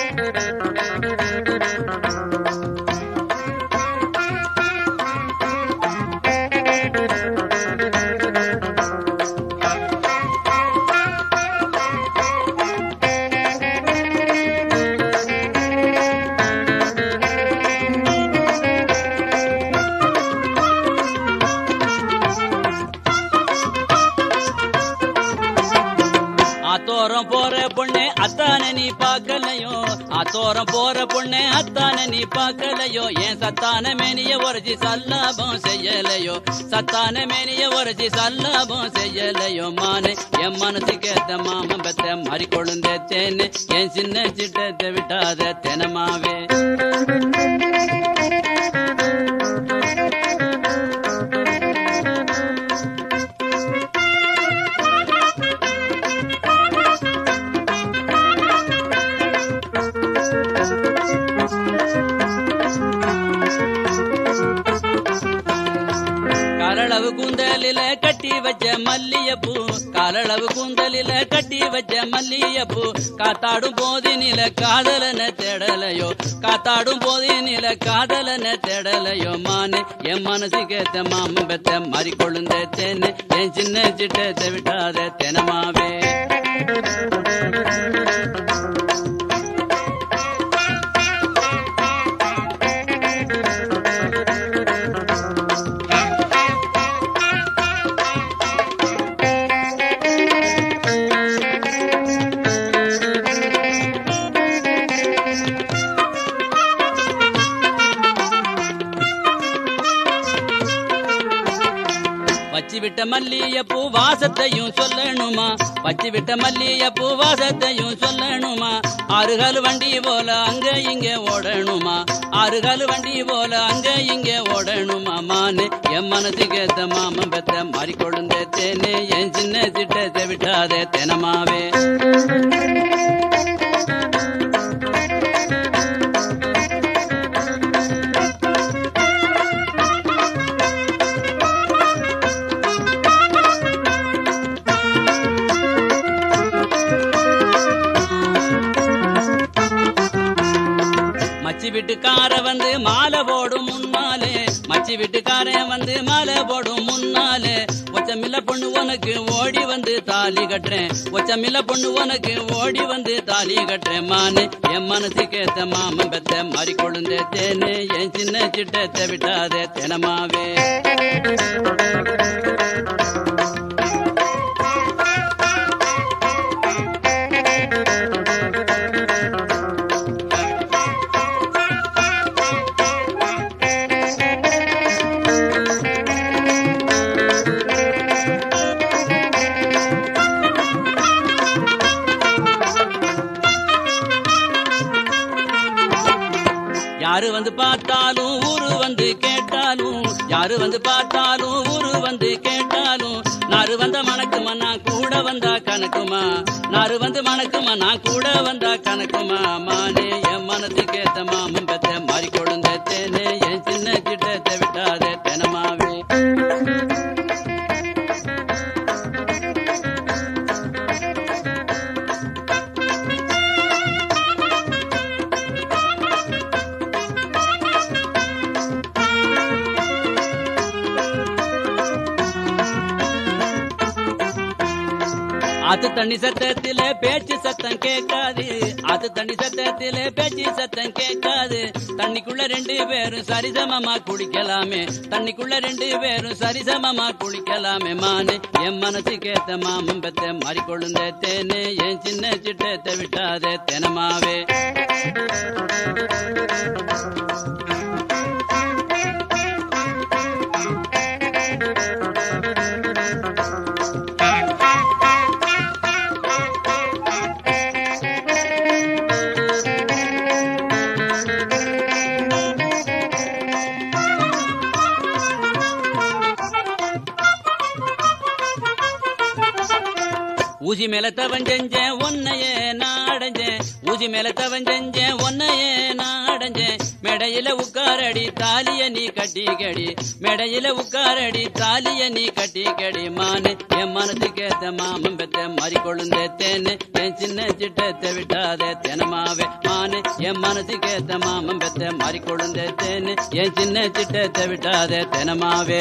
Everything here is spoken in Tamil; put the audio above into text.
ஆத்தோரம் போற பொண்ணே அத்தான நீ பார்க்கலையோ ஆத்தோரம் போற பொண்ணே அத்தான நீ பார்க்கலையோ ஏன் சத்தான மேனிய உரைச்சி சல்லாபம் செய்யலையோ சத்தான மேனிய உரைச்சி சல்லாபம் செய்யலையோ மானே என் மனசுக்கு ஏத்த மாமன் பெத்த மாறி கொழுந்தே தேனு என் சின்ன சிட்டத்தை விட்டாத தெனமாவே காலளவு கூந்தலில கட்டி வச்ச மல்லியப்பூ காலளவு கூந்தலில கட்டி வச்ச மல்லியப்பூ காத்தாடும் போதினில காதலன தேடலையோ காத்தாடும் போதினில காதலன தேடலையோ மானே என் மனசுக்கு ஏத்த மாமன் பெத்த மாறி கொழுந்த தேனு என் சின்ன சிட்டத்தை விட்டாத தெனமாவே வச்சு விட்ட மல்லியப்பூ வாசத்தையும் சொல்லணுமா வச்சு விட்ட மல்லியப்பூ வாசத்தையும் சொல்லணுமா ஆறுகால் வண்டி போல அங்க இங்க ஓடணுமா ஆறுகால் வண்டி போல அங்க இங்க ஓடணுமா மானு என் மனசுக்கு ஏத்த மாமன் பெத்த மாறி கொழுந்த தேனு என் சின்ன சிட்டத்தை விட்டாதே தெனமாவே மச்சி வீட்டுக்கார வந்து மாலை போடும் முன்னாலே மச்சி வீட்டுக்காரன் வந்து மாலை போடும் முன்னாலே ஒச்சமில்ல பொண்ணு உனக்கு ஓடி வந்து தாலி கட்டுறேன் ஒச்சமில்ல பொண்ணு உனக்கு ஓடி வந்து தாலி கட்டுறேன் மானு என் மனசுக்கு ஏத்த மாமன் பெத்த மாறி கொழுந்தே தேனு என் சின்ன சிட்டத்தை விட்டாதே தெனமாவே யாரு வந்து பார்த்தாலும் ஊரு வந்து கேட்டாலும் யாரு வந்து பார்த்தாலும் ஊரு வந்து கேட்டாலும் நாரு வந்த மணக்குமா நான் கூட வந்தா கணக்குமா நாரு வந்து மணக்குமா நான் கூட வந்தா கணக்குமா மானே என் மனசுக்கு ஏத்த மாமன் பெத்த மாறி கொழுந்த தேனே என் சின்ன கிட்டத்தை விட்டாதே தெனமாவே ஆத்து தண்ணி சத்தத்திலே பேச்சு சத்தம் கேட்காது ஆத்து தண்ணி சத்தத்திலே பேச்சு சத்தம் கேட்காது தண்ணிக்குள்ள ரெண்டு பேரும் சரிசமமா குளிக்கலாமே தண்ணிக்குள்ள ரெண்டு பேரும் சரிசமமா குளிக்கலாமே மானு என் மனசுக்கு ஏத்த மாமன் பெத்த மாறி கொழுந்த தேனு என் சின்ன சிட்டத்தை விட்டாதே தெனமாவே ஊசி ஊசி மேல தவன் செஞ்சேன் ஒன்னையே நாடஞ்சேன் ஊசி மேல தவன் செஞ்சேன் ஒன்னையே நாடஞ்சேன் மேடையில உட்காரடி தாலிய நீ கட்டிக்கடி மேடையில உட்காரடி தாலிய நீ கட்டிக்கடி மானு என் மனசுக்கு ஏத்த மாமன் பெத்த மாறி கொழுந்தே தேனு என் சின்ன சிட்டத்தை விட்டாதே தெனமாவே மானு என் மனசுக்கு ஏத்த மாமன் பெத்த மாறி கொழுந்தே தேனு என் சின்ன சிட்டத்தை விட்டாதே தெனமாவே